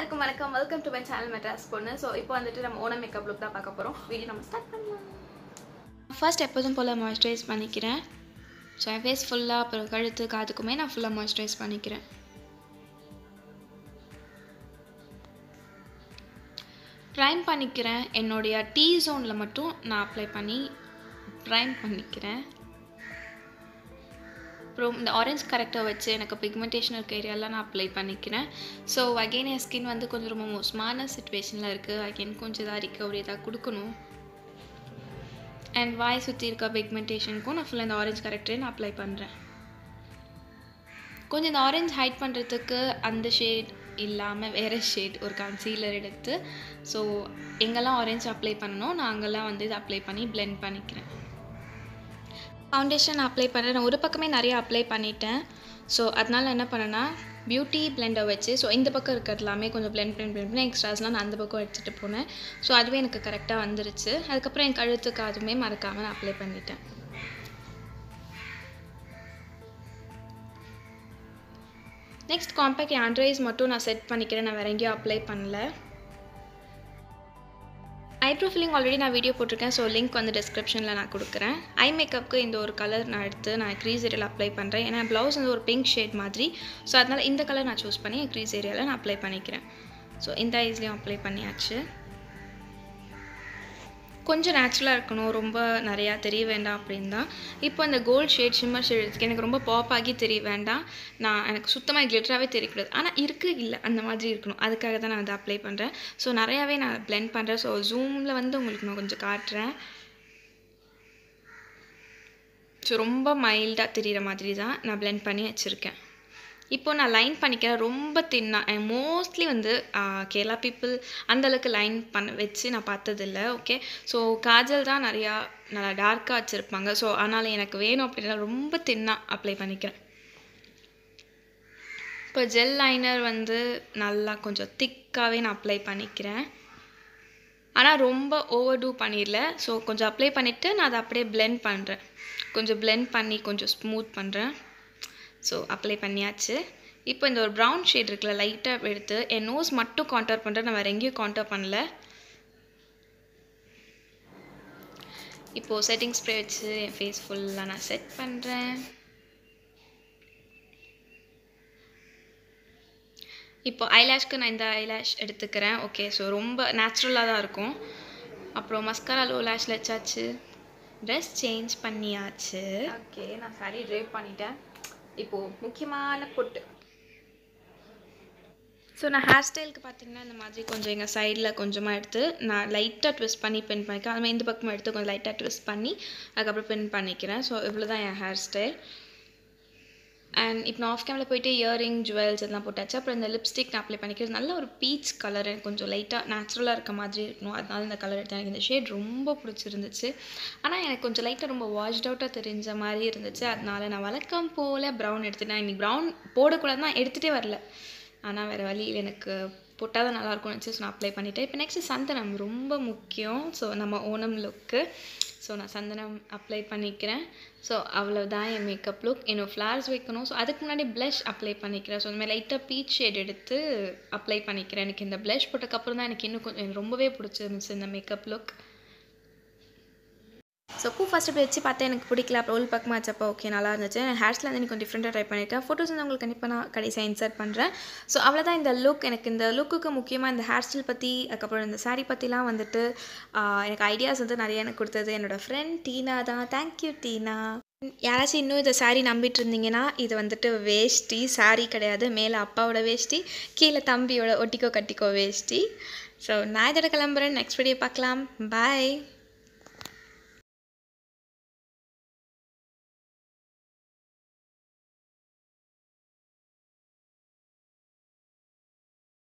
எல்லாருக்கும் வணக்கம் welcome to my channel Madras பொண்ணு ஸோ இப்போ வந்துட்டு நம்ம ஓணம் மேக்கப் லுக் தான் பார்க்க போகிறோம் வீடியோ நம்ம ஸ்டார்ட் பண்ணலாம் ஃபர்ஸ்ட் எப்போதும் போல் மாய்ஸ்சரைஸ் பண்ணிக்கிறேன் ஸோ என் ஃபேஸ் ஃபுல்லாக அப்புறம் கழுத்து காதுக்குமே நான் ஃபுல்லாக மாய்ஸ்சரைஸ் பண்ணிக்கிறேன் ப்ரைம் பண்ணிக்கிறேன் என்னுடைய டீ ஜோனில் மட்டும் நான் அப்ளை பண்ணி ப்ரைம் பண்ணிக்கிறேன் அப்புறம் இந்த ஆரஞ்ச் கரெக்டாக வச்சு எனக்கு பிக்மெண்டேஷன் இருக்க ஏரியாலாம் நான் அப்ளை பண்ணிக்கிறேன் ஸோ அகெயின் என் ஸ்கின் வந்து கொஞ்சம் ரொம்ப மோசமான சுச்சுவேஷனில் இருக்குது அகெயின் கொஞ்சம் இதாக ரிக்கவரி இதாக கொடுக்கணும் அண்ட் வாய் சுற்றி இருக்க பிக்மெண்டேஷனுக்கும் நான் ஃபுல்லாக இந்த ஆரஞ்ச் கரெக்டரே நான் அப்ளை பண்ணுறேன் கொஞ்சம் இந்த ஆரஞ்ச் ஹைட் பண்ணுறதுக்கு அந்த ஷேட் இல்லாமல் வேறு ஷேட் ஒரு கன்சீலர் எடுத்து ஸோ எங்கெல்லாம் ஆரஞ்ச் அப்ளை பண்ணணும் நான் அங்கெல்லாம் வந்து இதை அப்ளை பண்ணி blend பண்ணிக்கிறேன் ஃபவுண்டேஷன் அப்ளை பண்ணுறேன் நான் ஒரு பக்கமே நிறைய அப்ளை பண்ணிட்டேன் ஸோ அதனால் என்ன பண்ணேன்னா பியூட்டி பிளெண்டை வச்சு ஸோ இந்த பக்கம் இருக்கிறது எல்லாமே கொஞ்சம் blend blend blend பண்ணி எக்ஸ்ட்ராஸ்லாம் நான் அந்த பக்கம் எடுத்துகிட்டு போனேன் ஸோ அதுவே எனக்கு கரெக்டாக வந்துருச்சு அதுக்கப்புறம் என் கழுத்துக்கு அதுவுமே மறக்காமல் நான் அப்ளை பண்ணிட்டேன் நெக்ஸ்ட் காம்பேக்ட் ஆண்ட்ரைஸ் மட்டும் நான் செட் பண்ணிக்கிறேன் நான் வேற எங்கேயும் அப்ளை பண்ணல ஐப்ரோ ஃபில்லிங் ஆல்ரெடி நான் வீடியோ போட்டிருக்கேன் ஸோ லிங்க் வந்து டிஸ்கிரிப்ஷனில் நான் கொடுக்குறேன் ஐ மேக்கப்புக்கு இந்த ஒரு கலர் நான் எடுத்து நான் க்ரீஸ் ஏரியாவில் அப்ளை பண்ணுறேன் ஏன்னா ப்ளவுஸ் வந்து ஒரு பிங்க் ஷேட் மாதிரி ஸோ அதனால் இந்த கலர் நான் சூஸ் பண்ணி க்ரீஸ் ஏரியாவில் நான் அப்ளை பண்ணிக்கிறேன் ஸோ இந்த ஐஸ்லேயும் அப்ளை பண்ணியாச்சு கொஞ்சம் நேச்சுரலாக இருக்கணும் ரொம்ப நிறையா தெரிய வேண்டாம் அப்படின்னு தான் இப்போ இந்த கோல்ட் ஷேட் ஷிம்மர் ஷேட் எடுத்துக்க எனக்கு ரொம்ப பாப் ஆகி தெரிய வேண்டாம் நான் எனக்கு சுத்தமாக கிளிட்டராகவே தெரியக்கூடாது ஆனால் இருக்குது இல்லை அந்த மாதிரி இருக்கணும் அதுக்காக தான் நான் அதை அப்ளை பண்ணுறேன் ஸோ நிறையாவே நான் blend பண்ணுறேன் ஸோ ஜூமில் வந்து உங்களுக்கு நான் கொஞ்சம் காட்டுறேன் ஸோ ரொம்ப மைல்டாக தெரிகிற மாதிரி தான் நான் blend பண்ணி வச்சுருக்கேன் இப்போ நான் லைன் பண்ணிக்கிறேன் ரொம்ப தின்னாக மோஸ்ட்லி வந்து ஆஹ், கேரளா பீப்புள் அந்தளவுக்கு லைன் பண்ண வச்சு நான் பார்த்ததில்ல ஓகே ஸோ காஜல் தான் நிறையா நல்லா டார்க்காக வச்சுருப்பாங்க ஸோ அதனால் எனக்கு வேணும் அப்படின்னா ரொம்ப தின்னாக அப்ளை பண்ணிக்கிறேன் இப்போ ஜெல் லைனர் வந்து நல்லா கொஞ்சம் திக்காகவே நான் அப்ளை பண்ணிக்கிறேன் ஆனால் ரொம்ப ஓவர் டூ பண்ணிடல ஸோ கொஞ்சம் அப்ளை பண்ணிவிட்டு நான் அதை அப்படியே blend பண்ணுறேன் கொஞ்சம் blend பண்ணி கொஞ்சம் ஸ்மூத் பண்ணுறேன் ஸோ அப்ளை பண்ணியாச்சு இப்போ இந்த ஒரு ப்ரௌன் ஷேட் இருக்குல்ல லைட்டாக எடுத்து என் நோஸ் மட்டும் கான்டர் பண்ணுறேன் நான் வேறு எங்கேயும் கான்டர் பண்ணல இப்போது செட்டிங் ஸ்ப்ரே வச்சு என் ஃபேஸ் ஃபுல்லாக நான் செட் பண்ணுறேன் இப்போ ஐலாஷ்க்கு நான் இந்த ஐலாஷ் எடுத்துக்கிறேன் ஓகே ஸோ ரொம்ப நேச்சுரலாக தான் இருக்கும் அப்புறம் மஸ்காரா லோ லேஷில் வச்சாச்சு ட்ரெஸ் சேஞ்ச் பண்ணியாச்சு ஓகே நான் சாரி ட்ரைவ் பண்ணிட்டேன் இப்போது முக்கியமான பொட்டு ஸோ நான் ஹேர் ஸ்டைலுக்கு பார்த்தீங்கன்னா இந்த மாதிரி கொஞ்சம் எங்கள் சைடில் கொஞ்சமாக எடுத்து நான் லைட்டாக ட்விஸ்ட் பண்ணி பின் பண்ணிக்கிறேன் அதுமாதிரி இந்த பக்கமாக எடுத்து கொஞ்சம் லைட்டாக ட்விஸ்ட் பண்ணி அதுக்கப்புறம் பின் பண்ணிக்கிறேன் ஸோ இவ்வளோ தான் என் ஹேர் ஸ்டைல் அண்ட் இப்போ நான் ஆஃப் கேமில் போயிட்டு இயரிங் ஜுவல்ஸ் எல்லாம் போட்டாச்சு அப்புறம் இந்த லிப்ஸ்டிக் நான் அப்ளை பண்ணிக்கிறது நல்ல ஒரு பீச் கலர் எனக்கு கொஞ்சம் லைட்டாக நேச்சுரலாக இருக்க மாதிரி இருக்கணும் அதனால இந்த கலர் எடுத்தேன் எனக்கு இந்த ஷேட் ரொம்ப பிடிச்சிருந்துச்சு ஆனால் எனக்கு கொஞ்சம் லைட்டாக ரொம்ப வாஷ்ட் அவுட்டாக தெரிஞ்ச மாதிரி இருந்துச்சு அதனால நான் வழக்கம் போல் ப்ரௌன் எடுத்துட்டேன் இன்னைக்கு ப்ரௌன் போடக்கூடாது தான் எடுத்துகிட்டே வரல ஆனால் வேறு வழியில் எனக்கு போட்டால் தான் நல்லாயிருக்கும்னு வச்சு ஸோ நான் அப்ளை பண்ணிட்டேன் இப்போ நெக்ஸ்ட்டு சந்தனம் ரொம்ப முக்கியம் ஸோ நம்ம ஓணம் லுக்கு ஸோ நான் சந்தனம் அப்ளை பண்ணிக்கிறேன் ஸோ அவ்வளோதான் என் மேக்கப் லுக் இன்னும் ஃப்ளார்ஸ் வைக்கணும் ஸோ அதுக்கு முன்னாடி ப்ளஷ் அப்ளை பண்ணிக்கிறேன் ஸோ இந்த மாதிரி லைட்டாக பீச் ஷேட் எடுத்து அப்ளை பண்ணிக்கிறேன் எனக்கு இந்த ப்ளஷ் போட்டதுக்கப்புறம் தான் எனக்கு இன்னும் கொஞ்சம் எனக்கு ரொம்பவே பிடிச்சிருந்துச்சு இந்த மேக்கப் லுக் ஸோ பூ ஃபஸ்ட் இப்படி வச்சு பார்த்தா எனக்கு பிடிக்கல அப்புறம் உள் பக்கமாக வச்சப்போ ஓகே நல்லா இருந்துச்சு என் ஹேர்ஸில் வந்து எனக்கு கொஞ்சம் டிஃப்ரெண்ட்டாக ட்ரை பண்ணிட்டேன் ஃபோட்டோஸ் வந்து உங்களுக்கு கண்டிப்பாக நான் கடைசியாக இன்சர்ட் பண்ணுறேன் ஸோ அவ்வளோதான் இந்த லுக் எனக்கு இந்த லுக்குக்கு முக்கியமாக இந்த ஹேர் ஸ்டைல் பற்றி அதுக்கப்புறம் இந்த saree பற்றிலாம் வந்துட்டு ஆஹ், எனக்கு ஐடியாஸ் வந்து நிறைய எனக்கு கொடுத்தது என்னோடய ஃப்ரெண்ட் டீனா தான் தேங்க்யூ டீனா யாராச்சும் இன்னும் இந்த saree நம்பிட்டு இருந்தீங்கன்னா இது வந்துட்டு வேஷ்டி saree கிடையாது மேலே அப்பாவோட வேஷ்டி கீழே தம்பியோட ஒட்டிக்கோ கட்டிக்கோ வேஷ்டி ஸோ நான் இதோட கிளம்புறேன் நெக்ஸ்ட் வீடியோ பார்க்கலாம் பாய்